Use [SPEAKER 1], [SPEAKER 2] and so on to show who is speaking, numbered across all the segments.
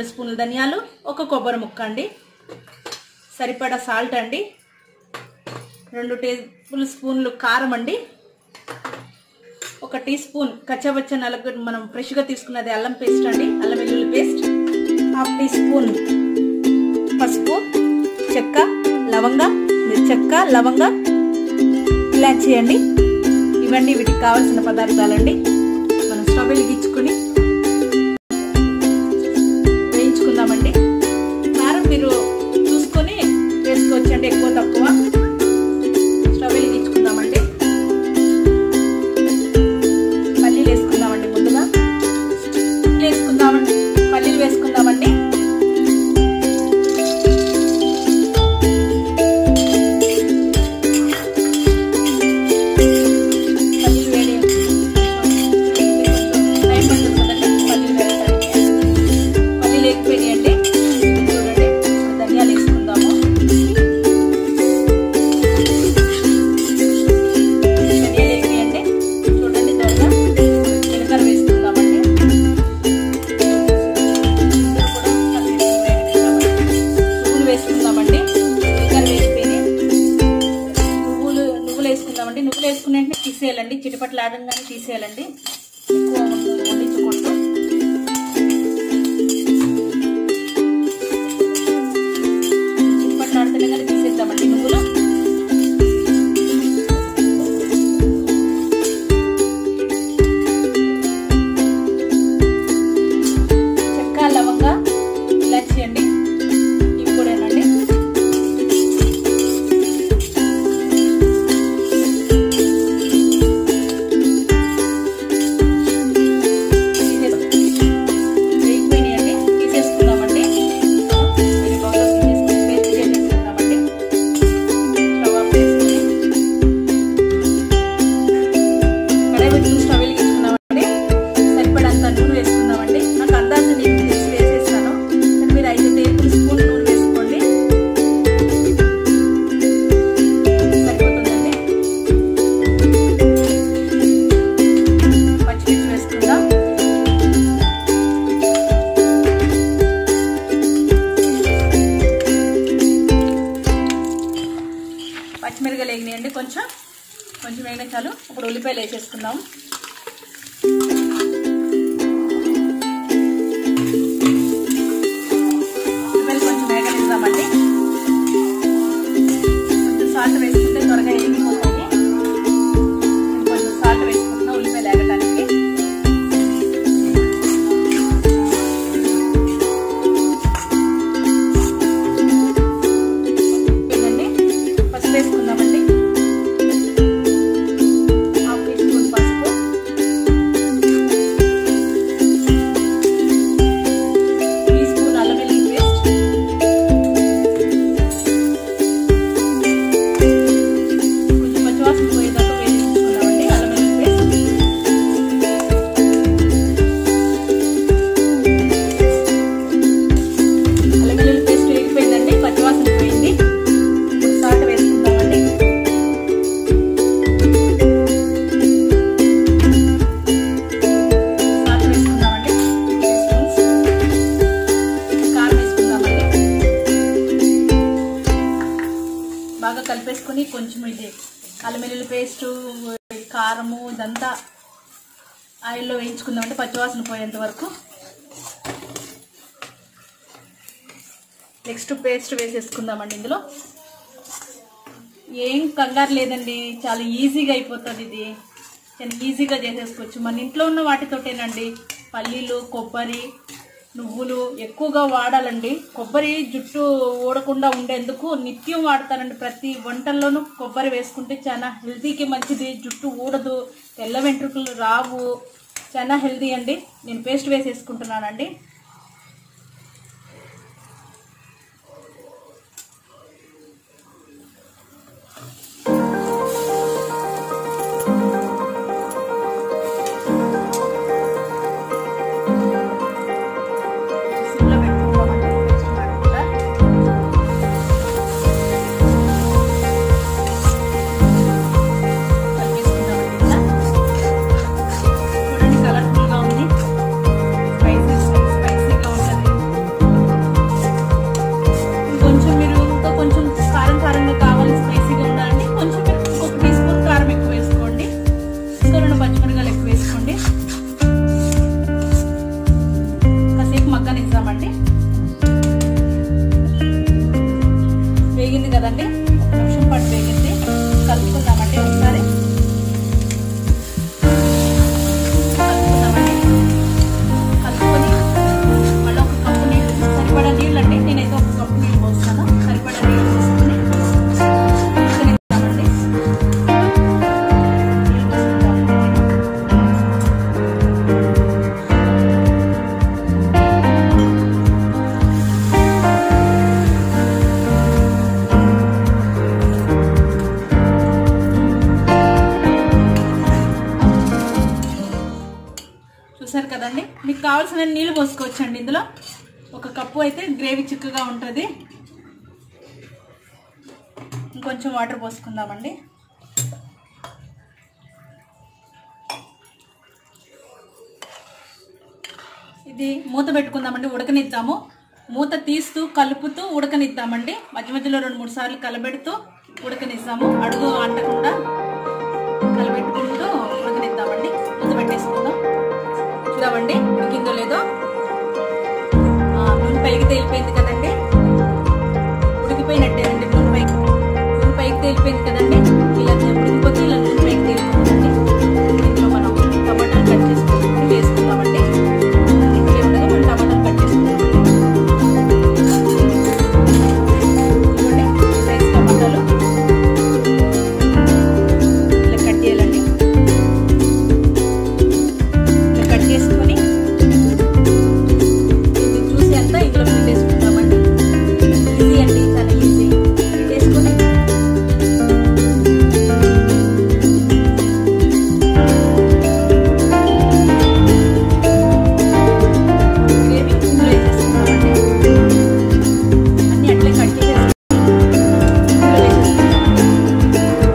[SPEAKER 1] స్పూన్ల ధనియాలు ఒక కొబ్బరి ముక్క అండి సరిపడా సాల్ట్ అండి రెండు టేబుల్ స్పూన్లు కారం అండి ఒక టీ స్పూన్ కచ్చబచ్చ నలుగు మనం ఫ్రెష్గా తీసుకున్నది అల్లం పేస్ట్ అండి అల్లం వెల్లుల్లి పేస్ట్ హాఫ్ టీ స్పూన్ పసుపు చెక్క లవంగ చెక్క లవంగ ఇలాచి అండి ఇవన్నీ వీటికి కావాల్సిన పదార్థాలండి మనం స్టవ్ వెలిగించుకొని వేయించుకుందామండి కారం మీరు చూసుకొని వేసుకోవచ్చండి ఎక్కువ తక్కువ స్టవ్ వెలిగించుకుందామండి పల్లీలు వేసుకుందామండి ముందుగా వేసుకుందామండి పల్లీలు వేసుకుందామండి పల్లీలు వేడి టైం పడుతుంది కదండి పల్లీలు వేయడానికి పల్లీలు వేగిపోయినాయండి చూడండి ధనియాలు వేసుకుందాము ధనియాలు వేగినాయండి చూడండి త్వరగా జీలకర్ర వేసుకుందామండి నువ్వులు వేసుకుందామండి జీలకర్ర వేసిపోయి నువ్వులు నువ్వులు వేసుకుందామండి నువ్వులు వేసుకున్న వెంటనే తీసేయాలండి చిటపట్లు ఆడంగానే తీసేయాలండి ఎక్కువ వండించకూడదు చిటపట్లు ఆడుతూనే కానీ తీసేద్దామండి నువ్వులు చెక్క లవంగ ఇలాచి అండి ఇవి కూడానండి వేగిపోయినాయండి తీసేసుకుందామండి వేరే బౌల్లో తీసేసుకుని పేస్ట్ చేసేసుకుందామండి స్టవ్ ఆఫ్ చేసుకుని కడాయి పెట్టుకుని స్టవ్ వెలిగించుకున్నామండి సరిపడంత నూనె వేసుకుందామండి నాకు అందాజు నేను తెలిసి వేసేస్తాను కానీ మీరు ఐదు టేబుల్ స్పూన్ నూనె వేసుకోండి సరిపోతుందండి పచ్చిమిర్చి వేసుకుందాం పచ్చిమిరకాయలు వేగినాయండి కొంచెం కొంచెం వేగినా చాలు ఇప్పుడు ఉల్లిపాయలు వేసేసుకుందాం ఉల్లిపాయలు కొంచెం వేగనిద్దామండి కొంచెం సాల్ట్ వేసుకుంటే త్వరగా వేగిపోతాయి నేను కొంచెం సాల్ట్ వేసుకుంటున్నా ఉల్లిపాయలు వేగడానికి వేగండి పసుపు వేసుకుందామండి హాఫ్ టీ స్పూన్ పసుపు టీ స్పూన్ అల్లం వెల్లుల్లి పేస్ట్ కొంచెం పచ్చివాసన పోయేదాకా వేయించుకుందామండి అల్లం వెల్లుల్లి పేస్ట్ అల్లం వెల్లుల్లి పేస్ట్ వేగిపోయిందండి పచ్చివాసన పోయింది ఇప్పుడు సాల్ట్ వేసుకుందామండి సాల్ట్ వేసుకుందామండి టీ స్పూన్స్ కారం వేసుకుందామండి బాగా కలిపేసుకొని కొంచెం ఇది అల్లం వెల్లుల్లి పేస్టు కారము ఇదంతా ఆయిల్లో వేయించుకుందామంటే పచ్చివాసన పోయేంత వరకు నెక్స్ట్ పేస్ట్ వేసేసుకుందామండి ఇందులో ఏం కంగారు లేదండి చాలా ఈజీగా అయిపోతుంది ఇది చాలా ఈజీగా చేసేసుకోవచ్చు మన ఇంట్లో ఉన్న వాటితోటేనండి పల్లీలు కొబ్బరి నువ్వులు ఎక్కువగా వాడాలండి కొబ్బరి జుట్టు ఊడకుండా ఉండేందుకు నిత్యం వాడతానండి ప్రతి వంటల్లోనూ కొబ్బరి వేసుకుంటే చాలా హెల్తీకి మంచిది జుట్టు ఊడదు తెల్ల వెంట్రుకలు రావు చాలా హెల్తీ అండి నేను పేస్ట్ వేసేసుకుంటున్నానండి సిమ్లో పెట్టుకోమండి పేస్ట్ ಮಾಡకుండా కలిపేసుకుందామండి ఇలా చూడండి కలర్ఫుల్గా ఉంది స్పైసీ స్పైసీ మీకు కావాల్సిన నీళ్ళు పోసుకోవచ్చండి ఇందులో ఒక కప్పు అయితే గ్రేవీ చిక్కగా ఉంటుంది ఇంకొంచెం వాటర్ పోసుకుందామండి ఇది మూత పెట్టుకుందామండి ఉడకనిద్దాము మూత తీస్తూ కలుపుతూ ఉడకనిద్దామండి మధ్య మధ్యలో రెండు మూడు సార్లు కలబెడుతూ ఉడకనిస్తాము అడుగు అంటకుండా కలబెట్టుకుంటూ ఉడకనిద్దామండి మూత పెట్టేసుకుందాం చూద్దామండి ఉడికిందో లేదో ఆ, నూనె పైకి తేలిపోయింది కదండి ఉడికిపోయినట్టేనండి నూనె పైకి నూనె పైకి తేలిపోయింది కదండి ఇలా ఉడికిపోతే ఇలా నూనె పైకి తేలిపోతుందండి ఇందులో మనం టమాటాలు కట్ చేసుకుని వేసుకుందామండి ఇందులో ఉండగా మనం టమాటాలు కట్ చేసుకుందాం ఇదిగోండి, ఈ సైజ్ టమాటాలు ఇలా కట్ చేయాలండి ఇలా కట్ చేసుకొని ఇది చూసి అంతా ఇందులో పెట్టేసుకుందామండి ఈజీ అండి చాలా ఈజీ పెట్టేసుకొని గ్రేవీ ఇందులో వేసేసుకుందామండి అన్నీ అట్లే కట్ చేసేసి ఇందులో వేసేసుకుందామండి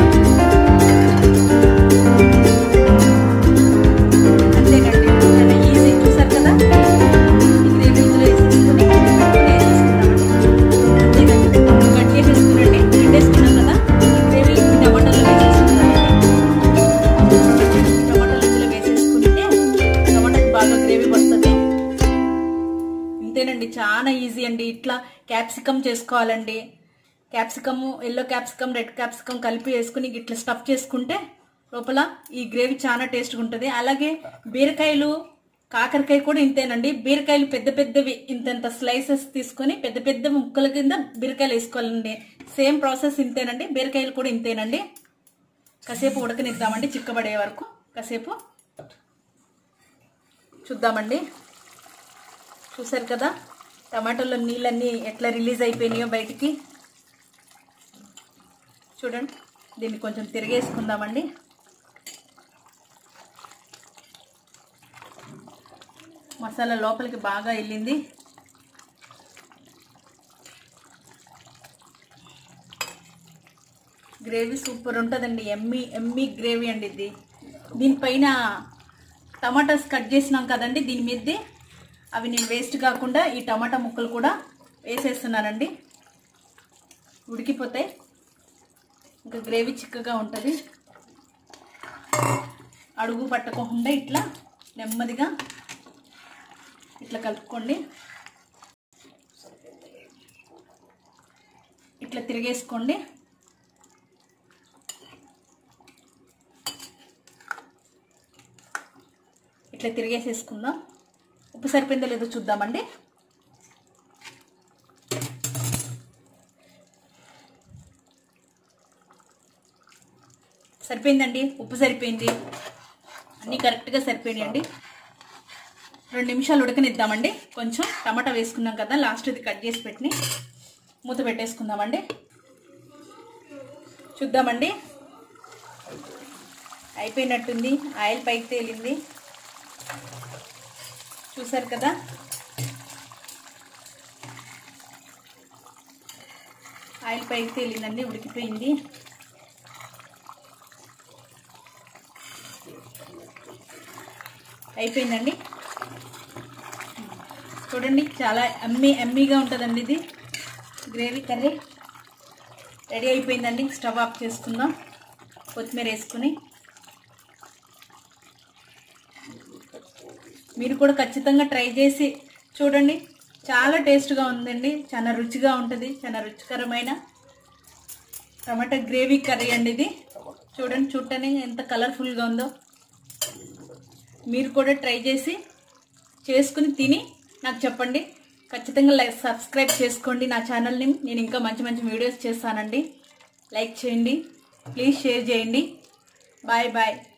[SPEAKER 1] అంతేనండి చాలా ఈజీ చూసారు కదా ఈ గ్రేవీ ఇందులో వేసేసుకుని వేసేసుకున్నామండి అంతేనండి కట్ చేసేసుకునండి పెట్టేసుకున్నాం కదా ఈ గ్రేవీ టమాటాలో వేసేసుకున్నామండి టమాటాలు ఇందులో వేసేసుకుంటే టమాటాకి బాగా గ్రేవీ పడుతుంది ఇంతేనండి చాలా ఈజీ అండి ఇట్లా క్యాప్సికమ్ చేసుకోవాలండి capsicum yellow capsicum red capsicum కలిపి వేసుకుని ఇట్లా స్టఫ్ చేసుకుంటే లోపల ఈ గ్రేవీ చాలా టేస్ట్గా ఉంటుంది అలాగే బీరకాయలు కాకరకాయ కూడా ఇంతేనండి బీరకాయలు పెద్ద పెద్దవి ఇంతంత స్లైసెస్ తీసుకొని పెద్ద పెద్ద ముక్కల కింద బీరకాయలు వేసుకోవాలండి సేమ్ ప్రాసెస్ ఇంతేనండి బీరకాయలు కూడా ఇంతేనండి కాసేపు ఉడకనిద్దామండి చిక్కబడే వరకు కాసేపు చూద్దామండి చూసారు కదా టమాటోలో నీళ్ళన్నీ ఎట్లా రిలీజ్ అయిపోయినాయో బయటికి చూడండి దీన్ని కొంచెం తిరిగేసుకుందామండి మసాలా లోపలికి బాగా వెళ్ళింది గ్రేవీ సూపర్ ఉంటుందండి ఎమ్మి ఎమ్మి గ్రేవీ అండి ఇది దీనిపైన టమాటాస్ కట్ చేసినాం కదండి దీని మీదే అవి నేను వేస్ట్ కాకుండా ఈ టమాటా ముక్కలు కూడా వేసేస్తున్నానండి ఉడికిపోతాయి ఇంకా గ్రేవీ చిక్కగా ఉంటుంది అడుగు పట్టకుండా ఇట్లా నెమ్మదిగా ఇట్లా కలుపుకోండి ఇట్లా తిరిగేసుకోండి ఇట్లా తిరిగేసేసుకుందాం ఉప్పు సరిపోయిందో లేదో చూద్దామండి సరిపోయిందండి ఉప్పు సరిపోయింది అన్నీ కరెక్ట్గా సరిపోయినాయండి రెండు నిమిషాలు ఉడకనిద్దామండి కొంచెం టమాటా వేసుకున్నాం కదా లాస్ట్ ఇది కట్ చేసి పెట్టి మూత పెట్టేసుకుందామండి చూద్దామండి అయిపోయినట్టుంది ఆయిల్ పైకి తేలింది చూసారు కదా ఆయిల్ పైకి తేలిందండి ఉడికిపోయింది అయిపోయిందండి చూడండి చాలా అమ్మి అమ్మీగా ఉంటుందండి ఇది గ్రేవీ కర్రీ రెడీ అయిపోయిందండి స్టవ్ ఆఫ్ చేసుకుందాం కొత్తిమీర వేసుకుని మీరు కూడా ఖచ్చితంగా ట్రై చేసి చూడండి చాలా టేస్ట్గా ఉందండి చాలా రుచిగా ఉంటుంది చాలా రుచికరమైన టమాటా గ్రేవీ కర్రీ అండి ఇది చూడండి చూడటానికి ఎంత కలర్ఫుల్గా ఉందో మీరు కూడా ట్రై చేసి చేసుకుని తిని నాకు చెప్పండి ఖచ్చితంగా లైక్ సబ్స్క్రైబ్ చేసుకోండి నా ఛానల్ని నేను ఇంకా మంచి మంచి వీడియోస్ చేస్తానండి లైక్ చేయండి ప్లీజ్ షేర్ చేయండి బాయ్ బాయ్